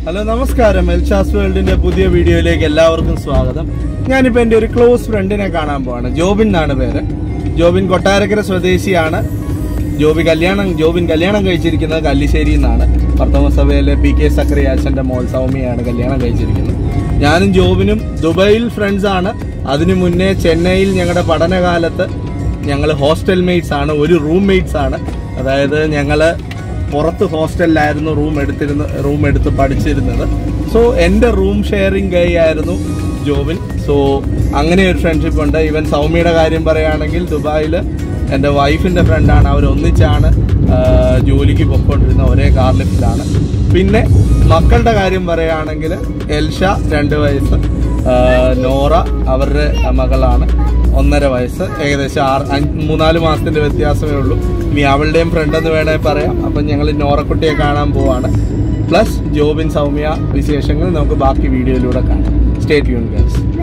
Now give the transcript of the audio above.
hello നമസ്കാരം എൽഷാസ് വേൾഡിന്റെ പുതിയ വീഡിയോയിലേക്ക് എല്ലാവർക്കും സ്വാഗതം ഞാനിപ്പോ എന്റെ ഒരു ക്ലോസ് ഫ്രണ്ടിനെ കാണാൻ പോവാണ് ജോബിൻ എന്നാണ് പേര് ജോബിൻ കൊട്ടാരക്കര സ്വദേശിയാണ് ജോബി കല്യാണം ജോബിൻ കല്യാണം കഴിച്ചിരിക്കുന്നത് കല്ലിശ്ശേരി എന്നാണ് ഭർത്തമ സഭയിലെ പി കെ സക്രിയാച്ചന്റെ മോൾ സൗമ്യയാണ് കല്യാണം കഴിച്ചിരിക്കുന്നത് ഞാനും ജോബിനും ദുബൈയിൽ ഫ്രണ്ട്സ് ആണ് അതിനു മുന്നേ ചെന്നൈയിൽ ഞങ്ങളുടെ പഠനകാലത്ത് ഞങ്ങൾ ഹോസ്റ്റൽ മേറ്റ്സ് ആണ് ഒരു റൂം മേറ്റ്സ് ആണ് അതായത് ഞങ്ങള് പുറത്ത് ഹോസ്റ്റലിലായിരുന്നു റൂം എടുത്തിരുന്ന റൂം എടുത്ത് പഠിച്ചിരുന്നത് സോ എൻ്റെ റൂം ഷെയറിംഗ് ഗൈ ആയിരുന്നു ജോബിൻ സോ അങ്ങനെ ഒരു ഫ്രണ്ട്ഷിപ്പ് ഉണ്ട് ഇവൻ സൗമ്യയുടെ കാര്യം പറയുകയാണെങ്കിൽ ദുബായിൽ എൻ്റെ വൈഫിൻ്റെ ഫ്രണ്ടാണ് അവർ ഒന്നിച്ചാണ് ആ, ജോലിക്ക് പൊയ്ക്കൊണ്ടിരുന്ന ഒരേ കാർ ലിഫ്റ്റിലാണ് പിന്നെ മക്കളുടെ കാര്യം പറയുകയാണെങ്കിൽ എൽഷ രണ്ട് വയസ്സ് ആ, നോറ അവരുടെ മകളാണ് ഒന്നര വയസ്സ് ഏകദേശം ആറ് അഞ്ച് മൂന്നാല് മാസത്തിന്റെ വ്യത്യാസമേ ഉള്ളൂ ഇനി അവളുടെയും ഫ്രണ്ട് എന്ന് വേണേ പറയാം അപ്പം ഞങ്ങൾ നോറക്കുട്ടിയെ കാണാൻ പോവാണ് പ്ലസ് ജോബിൻ സൗമ്യ വിശേഷങ്ങൾ നമുക്ക് ബാക്കി വീഡിയോയിലൂടെ കാണാം സ്റ്റേറ്റ് യൂൺ ഗേൾസ്